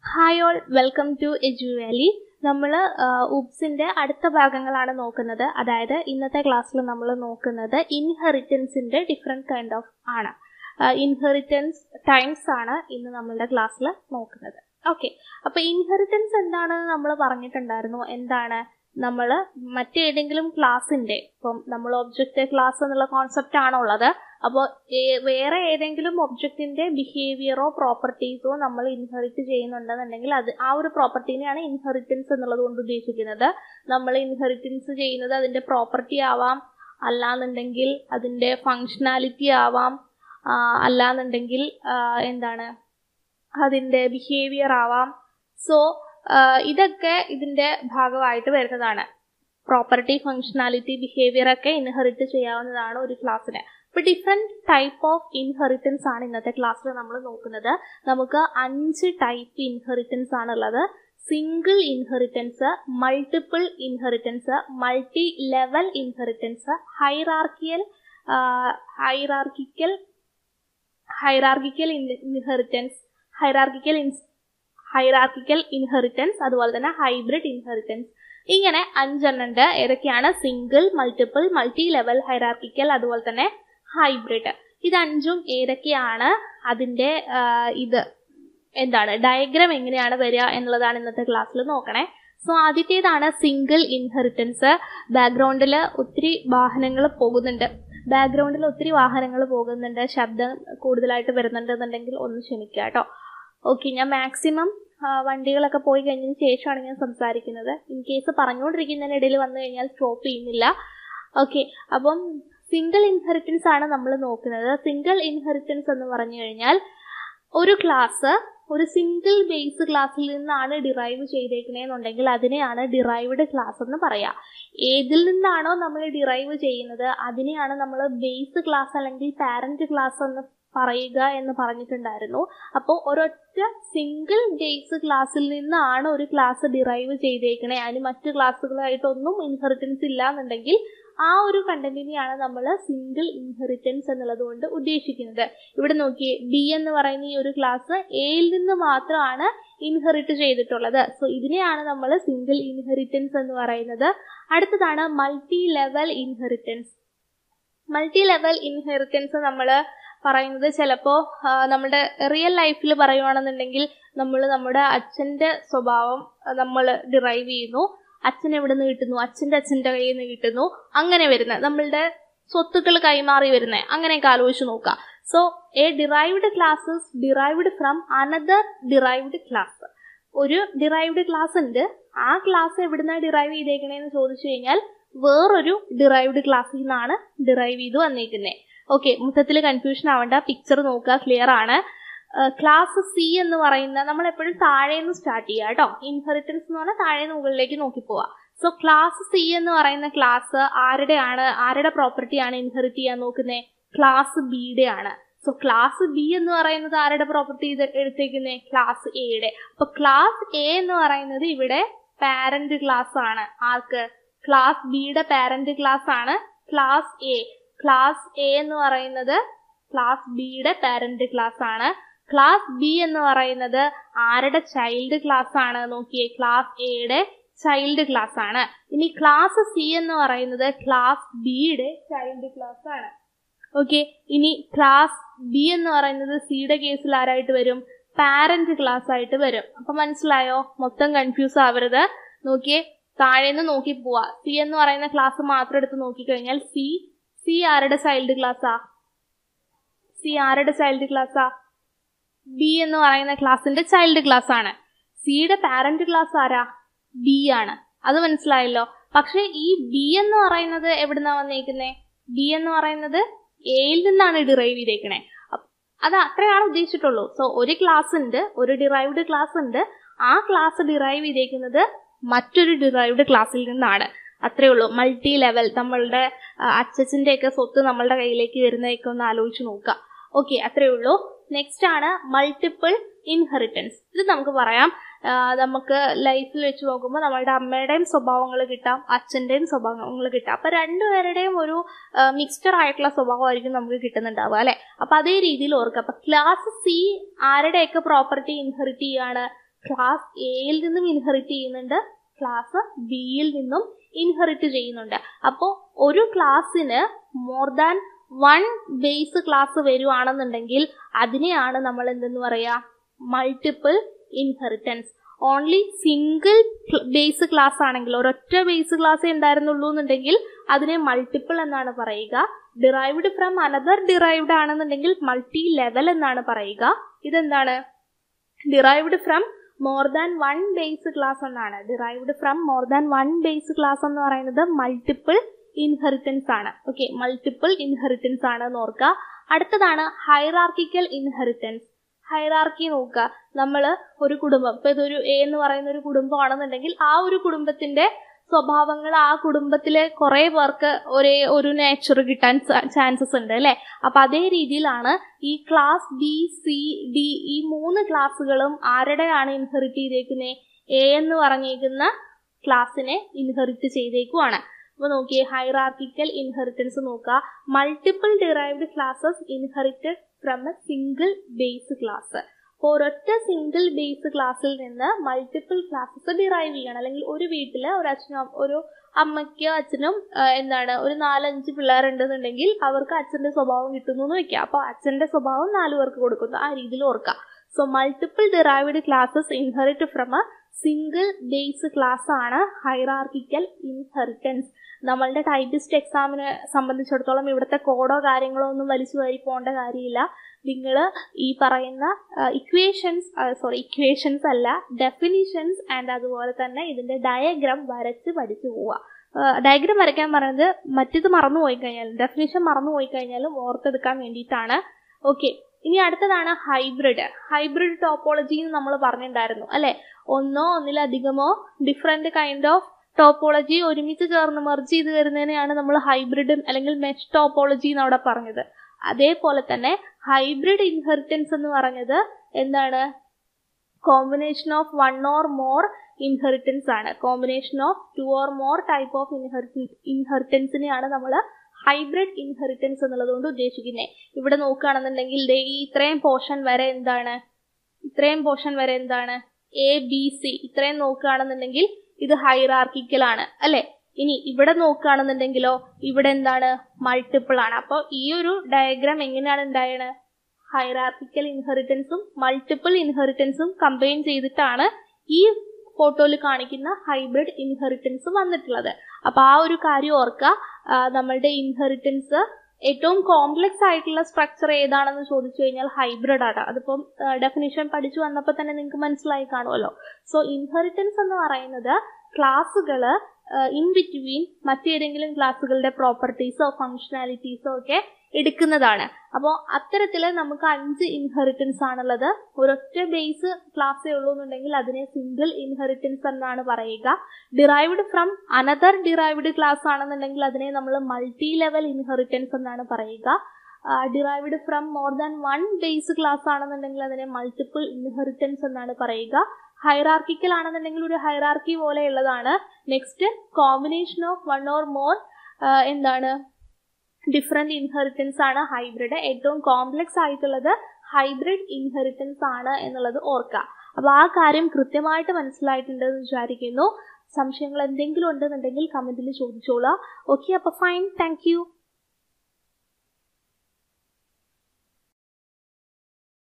hi all welcome to Edu Valley നമ്മൾ ഉബ്സിന്റെ അടുത്ത ഭാഗങ്ങളാണ് നോക്കുന്നത് അതായത് ഇന്നത്തെ ക്ലാസ്സിൽ നമ്മൾ നോക്കുന്നത് ഇൻഹെറിറ്റൻസിന്റെ ഡിഫറെൻറ്റ് കൈൻഡ് ഓഫ് ആണ് ഇൻഹെറിറ്റൻസ് ടൈംസ് ആണ് ഇന്ന് നമ്മളുടെ ക്ലാസ്സിൽ നോക്കുന്നത് ഓക്കെ അപ്പൊ ഇൻഹെറിറ്റൻസ് എന്താണെന്ന് നമ്മൾ പറഞ്ഞിട്ടുണ്ടായിരുന്നു എന്താണ് നമ്മൾ മറ്റേതെങ്കിലും ക്ലാസ്സിന്റെ ഇപ്പം നമ്മൾ ഒബ്ജക്റ്റ് ക്ലാസ് എന്നുള്ള കോൺസെപ്റ്റ് ആണോ ഉള്ളത് അപ്പോൾ വേറെ ഏതെങ്കിലും ഒബ്ജക്റ്റിന്റെ ബിഹേവിയറോ പ്രോപ്പർട്ടീസോ നമ്മൾ ഇൻഹെറിറ്റ് ചെയ്യുന്നുണ്ടെന്നുണ്ടെങ്കിൽ അത് ആ ഒരു പ്രോപ്പർട്ടീനെയാണ് ഇൻഹെറിറ്റൻസ് എന്നുള്ളത് കൊണ്ട് ഉദ്ദേശിക്കുന്നത് നമ്മൾ ഇൻഹെറിറ്റൻസ് ചെയ്യുന്നത് അതിന്റെ പ്രോപ്പർട്ടി ആവാം അല്ലാന്നുണ്ടെങ്കിൽ അതിന്റെ ഫങ്ഷനാലിറ്റി ആവാം അല്ലാന്നുണ്ടെങ്കിൽ എന്താണ് അതിന്റെ ബിഹേവിയർ ആവാം സോ ഇതൊക്കെ ഇതിന്റെ ഭാഗമായിട്ട് വരുന്നതാണ് പ്രോപ്പർട്ടി ഫങ്ഷനാലിറ്റി ബിഹേവിയർ ഒക്കെ ഇൻഹെറിറ്റ് ചെയ്യാവുന്നതാണ് ഒരു ക്ലാസ്സിന് അപ്പൊ ഡിഫറെന്റ് ടൈപ്പ് ഓഫ് ഇൻഹെറിറ്റൻസ് ആണ് ഇന്നത്തെ ക്ലാസ്സിൽ നമ്മൾ നോക്കുന്നത് നമുക്ക് അഞ്ച് ടൈപ്പ് ഇൻഹെറിറ്റൻസ് ആണ് ഉള്ളത് single inheritance multiple inheritance multi level inheritance hierarchical hierarchical hierarchical inheritance hierarchical hierarchical inheritance അതുപോലെ തന്നെ ഹൈബ്രിഡ് ഇൻഹെറിറ്റൻസ് ഇങ്ങനെ അഞ്ചെണ്ണം ഉണ്ട് ഏതൊക്കെയാണ് single multiple multi level hierarchical അതുപോലെ തന്നെ ഹൈബ്രിഡ് ഇത് അഞ്ചും ഏതൊക്കെയാണ് അതിന്റെ ഇത് എന്താണ് ഡയഗ്രാം എങ്ങനെയാണ് വരിക എന്നുള്ളതാണ് ഇന്നത്തെ ക്ലാസ്സിൽ നോക്കണേ സോ ആദ്യത്തേതാണ് സിംഗിൾ ഇൻഹെറിറ്റൻസ് ബാക്ക്ഗ്രൗണ്ടിൽ ഒത്തിരി വാഹനങ്ങൾ പോകുന്നുണ്ട് ബാക്ക്ഗ്രൗണ്ടിൽ ഒത്തിരി വാഹനങ്ങൾ പോകുന്നുണ്ട് ശബ്ദം കൂടുതലായിട്ട് വരുന്നുണ്ടെന്നുണ്ടെങ്കിൽ ഒന്ന് ക്ഷമിക്കുക കേട്ടോ ഓക്കെ ഞാൻ മാക്സിമം വണ്ടികളൊക്കെ പോയി കഴിഞ്ഞതിന് ശേഷമാണ് ഞാൻ സംസാരിക്കുന്നത് ഇൻ കേസ് പറഞ്ഞുകൊണ്ടിരിക്കുന്നതിനിടയിൽ വന്നു കഴിഞ്ഞാൽ സ്റ്റോപ്പ് ചെയ്യുന്നില്ല ഓക്കെ അപ്പം സിംഗിൾ ഇൻഹെറിറ്റൻസ് ആണ് നമ്മൾ നോക്കുന്നത് സിംഗിൾ ഇൻഹെറിറ്റൻസ് എന്ന് പറഞ്ഞു കഴിഞ്ഞാൽ ഒരു ക്ലാസ് ഒരു സിംഗിൾ ബേസ് ക്ലാസ്സിൽ നിന്നാണ് ഡിറൈവ് ചെയ്തേക്കണേന്നുണ്ടെങ്കിൽ അതിനെയാണ് ഡിറൈവ്ഡ് ക്ലാസ് എന്ന് പറയാ ഏതിൽ നിന്നാണോ നമ്മൾ ഡിറൈവ് ചെയ്യുന്നത് അതിനെയാണ് നമ്മൾ ബേസ് ക്ലാസ് അല്ലെങ്കിൽ പാരന്റ് ക്ലാസ് എന്ന് പറയുക എന്ന് പറഞ്ഞിട്ടുണ്ടായിരുന്നു അപ്പോൾ ഒരൊറ്റ സിംഗിൾ ബേസ് ക്ലാസ്സിൽ നിന്നാണ് ഒരു ക്ലാസ് ഡിറൈവ് ചെയ്തേക്കണേ അതിന് മറ്റു ക്ലാസ്സുകളായിട്ടൊന്നും ഇൻഹെറിറ്റൻസ് ഇല്ല എന്നുണ്ടെങ്കിൽ ആ ഒരു കണ്ടന്റിനെയാണ് നമ്മൾ സിംഗിൾ ഇൻഹെറിറ്റൻസ് എന്നുള്ളത് കൊണ്ട് ഉദ്ദേശിക്കുന്നത് ഇവിടെ നോക്കിയേ ഡി എന്ന് പറയുന്ന ഈ ഒരു ക്ലാസ് എയിൽ നിന്ന് മാത്രമാണ് ഇൻഹെറിറ്റ് ചെയ്തിട്ടുള്ളത് സോ ഇതിനെയാണ് നമ്മൾ സിംഗിൾ ഇൻഹെറിറ്റൻസ് എന്ന് പറയുന്നത് അടുത്തതാണ് multi level inheritance multi level inheritance നമ്മൾ പറയുന്നത് ചിലപ്പോൾ നമ്മുടെ റിയൽ ലൈഫിൽ പറയുവാണെന്നുണ്ടെങ്കിൽ നമ്മൾ നമ്മുടെ അച്ഛൻ്റെ സ്വഭാവം നമ്മൾ ഡിറൈവ് ചെയ്യുന്നു അച്ഛൻ എവിടെ നിന്ന് കിട്ടുന്നു അച്ഛൻ്റെ അച്ഛൻ്റെ കയ്യിൽ നിന്ന് കിട്ടുന്നു അങ്ങനെ വരുന്നത് നമ്മളുടെ സ്വത്തുക്കൾ കൈമാറി വരുന്നത് അങ്ങനെയൊക്കെ ആലോചിച്ച് നോക്കുക so a derived classes derived from another derived class ഒരു ഡിറൈവ്ഡ് ക്ലാസ് ഉണ്ട് ആ ക്ലാസ് എവിടുന്നാണ് ഡിറൈവ് ചെയ്തേക്കണേന്ന് ചോദിച്ചു കഴിഞ്ഞാൽ വേറൊരു ഡിറൈവ്ഡ് ക്ലാസ്സിൽ നിന്നാണ് ഡിറൈവ് ചെയ്ത് വന്നേക്കുന്നത് ഓക്കെ മൊത്തത്തിൽ കൺഫ്യൂഷൻ ആവേണ്ട പിക്ചർ നോക്കുക ക്ലിയർ ആണ് ക്ലാസ് സി എന്ന് പറയുന്ന നമ്മൾ എപ്പോഴും താഴെ നിന്ന് സ്റ്റാർട്ട് ചെയ്യുക കേട്ടോ ഇൻഹെറിറ്റൻസ് എന്ന് പറഞ്ഞാൽ താഴെ മുകളിലേക്ക് നോക്കി പോവാ സോ ക്ലാസ് സി എന്ന് പറയുന്ന ക്ലാസ് ആരുടെയാണ് ആരുടെ പ്രോപ്പർട്ടിയാണ് ഇൻഹെറിറ്റ് ചെയ്യാൻ നോക്കുന്നത് ക്ലാസ് ബിയുടെ ആണ് സോ ക്ലാസ് ബി എന്ന് പറയുന്നത് ആരുടെ പ്രോപ്പർട്ടി എടുത്തേക്കുന്നത് ക്ലാസ് എയുടെ അപ്പൊ ക്ലാസ് എ എന്ന് പറയുന്നത് ഇവിടെ പാരന്റ് ക്ലാസ് ആണ് ആർക്ക് ക്ലാസ് ബിയുടെ പാരന്റ് ക്ലാസ് ആണ് ക്ലാസ് എ ക്ലാസ് എ എന്ന് പറയുന്നത് ക്ലാസ് ബിയുടെ പാരന്റ് ക്ലാസ് ആണ് ക്ലാസ് ബി എന്ന് പറയുന്നത് ആരുടെ ചൈൽഡ് ക്ലാസ് ആണ് നോക്കിയേ ക്ലാസ് എയുടെ ചൈൽഡ് ക്ലാസ് ആണ് ഇനി ക്ലാസ് സി എന്ന് പറയുന്നത് ക്ലാസ് ബിയുടെ ചൈൽഡ് ക്ലാസ് ആണ് ഓക്കെ ഇനി ക്ലാസ് ബി എന്ന് പറയുന്നത് സിയുടെ കേസിൽ ആരായിട്ട് വരും പാരന്റ് ക്ലാസ് ആയിട്ട് വരും അപ്പൊ മനസ്സിലായോ മൊത്തം കൺഫ്യൂസ് ആവരുത് നോക്കിയേ താഴേന്ന് നോക്കി പോവാ സി എന്ന് പറയുന്ന ക്ലാസ് മാത്രം എടുത്ത് നോക്കിക്കഴിഞ്ഞാൽ സി സി ആരുടെ ചൈൽഡ് ക്ലാസ്സാ സി ആരുടെ ചൈൽഡ് ക്ലാസ്സാ ബി എന്ന് പറയുന്ന ക്ലാസിന്റെ ചൈൽഡ് ക്ലാസ് ആണ് സിയുടെ പാരന്റ് ക്ലാസ് ആരാ ബി ആണ് അത് മനസ്സിലായല്ലോ പക്ഷെ ഈ ബി എന്ന് പറയുന്നത് എവിടുന്നാ വന്നേക്കുന്നേ ബി എന്ന് പറയുന്നത് എയിൽ നിന്നാണ് ഡിറൈവ് ചെയ്തേക്കണേ അത് അത്രയാണ് ഉദ്ദേശിച്ചിട്ടുള്ളൂ സോ ഒരു ക്ലാസ് ഉണ്ട് ഒരു ഡിറൈവ്ഡ് ക്ലാസ് ഉണ്ട് ആ ക്ലാസ് ഡിറൈവ് ചെയ്തേക്കുന്നത് മറ്റൊരു ഡിറൈവ്ഡ് ക്ലാസ്സിൽ നിന്നാണ് അത്രേ ഉള്ളൂ മൾട്ടി ലെവൽ നമ്മളുടെ അച്ഛൻ്റെ ഒക്കെ സ്വത്ത് നമ്മളുടെ കയ്യിലേക്ക് വരുന്നതൊക്കെ ഒന്ന് ആലോചിച്ച് നോക്കുക ഓക്കെ അത്രേ ഉള്ളൂ നെക്സ്റ്റ് ആണ് മൾട്ടിപ്പിൾ ഇൻഹെറിറ്റൻസ് ഇത് നമുക്ക് പറയാം നമുക്ക് ലൈഫിൽ വെച്ച് നോക്കുമ്പോൾ നമ്മളുടെ അമ്മയുടെയും സ്വഭാവങ്ങൾ കിട്ടാം അച്ഛൻ്റെയും സ്വഭാവങ്ങൾ കിട്ടാം അപ്പൊ രണ്ടുപേരുടെയും ഒരു മിക്സ്ചർ ആയിട്ടുള്ള സ്വഭാവമായിരിക്കും നമുക്ക് കിട്ടുന്നുണ്ടാവുക അല്ലെ അപ്പൊ അതേ രീതിയിൽ ഓർക്കുക അപ്പൊ ക്ലാസ് സി ആരുടെയൊക്കെ പ്രോപ്പർട്ടി ഇൻഹെറിറ്റ് ചെയ്യാണ് ക്ലാസ് എയിൽ നിന്നും ഇൻഹെറിറ്റ് ചെയ്യുന്നുണ്ട് ക്ലാസ് ബിയിൽ നിന്നും ഇൻഹെറിറ്റ് ചെയ്യുന്നുണ്ട് അപ്പോൾ ഒരു ക്ലാസ്സിന് more than one base class വരുവാണെന്നുണ്ടെങ്കിൽ അതിനെയാണ് നമ്മൾ എന്തെന്ന് പറയാ multiple inheritance only single base class ആണെങ്കിൽ ഒരൊറ്റ ബേസ് ക്ലാസ് ഉണ്ടായിരുന്നുള്ളൂ എന്നുണ്ടെങ്കിൽ അതിനെ മൾട്ടിപ്പിൾ എന്നാണ് പറയുക ഡിറൈവ്ഡ് ഫ്രം അനദർ ഡിറൈവ്ഡ് ആണെന്നുണ്ടെങ്കിൽ മൾട്ടി ലെവൽ എന്നാണ് പറയുക ഇതെന്താണ് derived from more than one base class എന്നാണ് derived from more than one base class എന്ന് പറയുന്നത് മൾട്ടിപ്പിൾ ഇൻഹെറിറ്റൻസ് ആണ് ഓക്കെ മൾട്ടിപ്പിൾ ഇൻഹെറിറ്റൻസ് ആണ് എന്ന് ഓർക്കുക അടുത്തതാണ് ഹൈറാർക്കിക്കൽ ഇൻഹെറിറ്റൻസ് ഹൈറാർക്കി നോക്കുക നമ്മൾ ഒരു കുടുംബം ഇപ്പൊ ഇതൊരു എ എന്ന് പറയുന്ന ഒരു കുടുംബമാണെന്നുണ്ടെങ്കിൽ ആ ഒരു കുടുംബത്തിന്റെ സ്വഭാവങ്ങൾ ആ കുടുംബത്തിലെ കുറെ പേർക്ക് ഒരേ ഒരു നേച്ചർ കിട്ടാൻ ചാൻസസ് ഉണ്ട് അല്ലെ അപ്പൊ അതേ രീതിയിലാണ് ഈ ക്ലാസ് ബി സി ഡി ഈ മൂന്ന് ക്ലാസ്സുകളും ആരുടെയാണ് ഇൻഹെറിറ്റ് ചെയ്തേക്കുന്നത് എ എന്ന് പറഞ്ഞേക്കുന്ന ക്ലാസ്സിനെ ഇൻഹെറിറ്റ് ചെയ്തേക്കുവാണ് അപ്പൊ നോക്കിയേ ഹൈറാർക്കിക്കൽ ഇൻഹെറിറ്റൻസ് നോക്കുക multiple derived classes inherited from a single base class അപ്പോൾ ഒരൊറ്റ സിംഗിൾ ബേസ് ക്ലാസ്സിൽ നിന്ന് മൾട്ടിപ്പിൾ ക്ലാസ്സസ് ഡിറൈവ് ചെയ്യണം അല്ലെങ്കിൽ ഒരു വീട്ടില് ഒരു അച്ഛനും ഒരു അമ്മയ്ക്കോ അച്ഛനും എന്താണ് ഒരു നാലഞ്ച് പിള്ളേരുണ്ടെന്നുണ്ടെങ്കിൽ അവർക്ക് അച്ഛന്റെ സ്വഭാവം കിട്ടുന്നു എന്ന് വെക്കുക അപ്പോൾ അച്ഛന്റെ സ്വഭാവം നാലു പേർക്ക് കൊടുക്കുന്നു ആ രീതിയിൽ ഓർക്കുക so multiple derived classes inherit from a single base class ആണ് ഹൈറാർക്കിക്കൽ ഇൻഹെറിറ്റൻസ് നമ്മളുടെ ടൈപ്പിസ്റ്റ് എക്സാമിനെ സംബന്ധിച്ചിടത്തോളം ഇവിടുത്തെ കോഡോ കാര്യങ്ങളോ ഒന്നും വലിച്ചു വാരി പോകേണ്ട കാര്യമില്ല നിങ്ങൾ ഈ പറയുന്ന ഇക്വേഷൻസ് സോറി ഇക്വേഷൻസ് അല്ല ഡെഫിനിഷൻസ് ആൻഡ് അതുപോലെ തന്നെ ഇതിന്റെ ഡയഗ്രാം വരച്ച് പഠിച്ചു പോവുക ഡയഗ്രാം വരയ്ക്കാൻ പറയുന്നത് മറ്റേത് മറന്നു പോയി കഴിഞ്ഞാലും ഡെഫിനിഷൻ മറന്നു പോയി കഴിഞ്ഞാലും ഓർത്തെടുക്കാൻ വേണ്ടിയിട്ടാണ് ഓക്കെ ഇനി അടുത്തതാണ് ഹൈബ്രിഡ് ഹൈബ്രിഡ് ടോപ്പോളജി എന്ന് നമ്മൾ പറഞ്ഞിട്ടുണ്ടായിരുന്നു അല്ലെ ഒന്നോ ഒന്നിലധികമോ ഡിഫറെന്റ് കൈൻഡ് ഓഫ് ടോപ്പോളജി ഒരുമിച്ച് ചേർന്ന് മെർജ് ചെയ്ത് വരുന്നതിനെയാണ് നമ്മൾ ഹൈബ്രിഡ് അല്ലെങ്കിൽ മെഷ് ടോപ്പോളജി എന്ന് അവിടെ പറഞ്ഞത് അതേപോലെ തന്നെ ഹൈബ്രിഡ് ഇൻഹെറിറ്റൻസ് എന്ന് പറഞ്ഞത് എന്താണ് combination of one or more inheritance ആണ് combination of two or more type of inheritance ഇൻഹെറിറ്റൻസിനെയാണ് നമ്മൾ ഹൈബ്രിഡ് ഇൻഹെറിറ്റൻസ് എന്നുള്ളത് കൊണ്ട് ഉദ്ദേശിക്കുന്നത് ഇവിടെ നോക്കുകയാണെന്നുണ്ടെങ്കിൽ ദേ ഈ ഇത്രയും പോർഷൻ വരെ എന്താണ് ഇത്രയും പോർഷൻ വരെ എന്താണ് എ ബി സി ഇത്രയും നോക്കുകയാണെന്നുണ്ടെങ്കിൽ ഇത് ഹൈറാർക്കിക്കൽ ആണ് അല്ലെ ഇനി ഇവിടെ നോക്കുകയാണെന്നുണ്ടെങ്കിലോ ഇവിടെ എന്താണ് മൾട്ടിപ്പിൾ ആണ് അപ്പോൾ ഈ ഒരു ഡയഗ്രാം എങ്ങനെയാണ് ഉണ്ടായത് ഹൈറാർക്കിക്കൽ ഇൻഹെറിറ്റൻസും മൾട്ടിപ്പിൾ ഇൻഹെറിറ്റൻസും കമ്പൈൻ ചെയ്തിട്ടാണ് ഈ ഫോട്ടോയിൽ കാണിക്കുന്ന ഹൈബ്രിഡ് ഇൻഹെറിറ്റൻസ് വന്നിട്ടുള്ളത് അപ്പൊ ആ ഒരു കാര്യം ഓർക്കുക നമ്മളുടെ ഇൻഹെറിറ്റൻസ് ഏറ്റവും കോംപ്ലക്സ് ആയിട്ടുള്ള സ്ട്രക്ചർ ഏതാണെന്ന് ചോദിച്ചു കഴിഞ്ഞാൽ ഹൈബ്രിഡ് ആണ് അതിപ്പം ഡെഫിനിഷൻ പഠിച്ചു വന്നപ്പോൾ തന്നെ നിങ്ങൾക്ക് മനസ്സിലായി കാണുമല്ലോ സോ ഇൻഹെറിറ്റൻസ് എന്ന് പറയുന്നത് ക്ലാസ്സുകൾ ഇൻ ബിറ്റ്വീൻ മറ്റേതെങ്കിലും ക്ലാസ്സുകളുടെ പ്രോപ്പർട്ടീസോ ഫങ്ഷനാലിറ്റീസോ ഒക്കെ എടുക്കുന്നതാണ് അപ്പോൾ അത്തരത്തിൽ നമുക്ക് അഞ്ച് ഇൻഹെറിറ്റൻസ് ആണുള്ളത് ഒരൊറ്റ ബേസ് ക്ലാസ്സേ ഉള്ളൂ എന്നുണ്ടെങ്കിൽ അതിനെ സിംഗിൾ ഇൻഹെറിറ്റൻസ് എന്നാണ് പറയുക derived from another derived class ആണെന്നുണ്ടെങ്കിൽ അതിനെ നമ്മൾ മൾട്ടി ലെവൽ ഇൻഹെറിറ്റൻസ് എന്നാണ് പറയുക derived from more than one base class ആണെന്നുണ്ടെങ്കിൽ അതിനെ മൾട്ടിപ്പിൾ ഇൻഹെറിറ്റൻസ് എന്നാണ് പറയുക ഹൈറാർക്കിക്കൽ ആണെന്നുണ്ടെങ്കിൽ ഒരു ഹൈറാർക്കി പോലെയുള്ളതാണ് next combination of one or more എന്താണ് ഡിഫറെന്റ് ഇൻഹെറിറ്റൻസ് ആണ് ഹൈബ്രിഡ് ഏറ്റവും കോംപ്ലക്സ് ആയിട്ടുള്ളത് ഹൈബ്രിഡ് ഇൻഹെറിറ്റൻസ് ആണ് എന്നുള്ളത് ഓർക്കുക അപ്പൊ ആ കാര്യം കൃത്യമായിട്ട് മനസ്സിലായിട്ടുണ്ടെന്ന് വിചാരിക്കുന്നു സംശയങ്ങൾ എന്തെങ്കിലും ഉണ്ടെന്നുണ്ടെങ്കിൽ കമന്റിൽ ചോദിച്ചോളാം ഓക്കെ അപ്പൊ ഫൈൻ താങ്ക്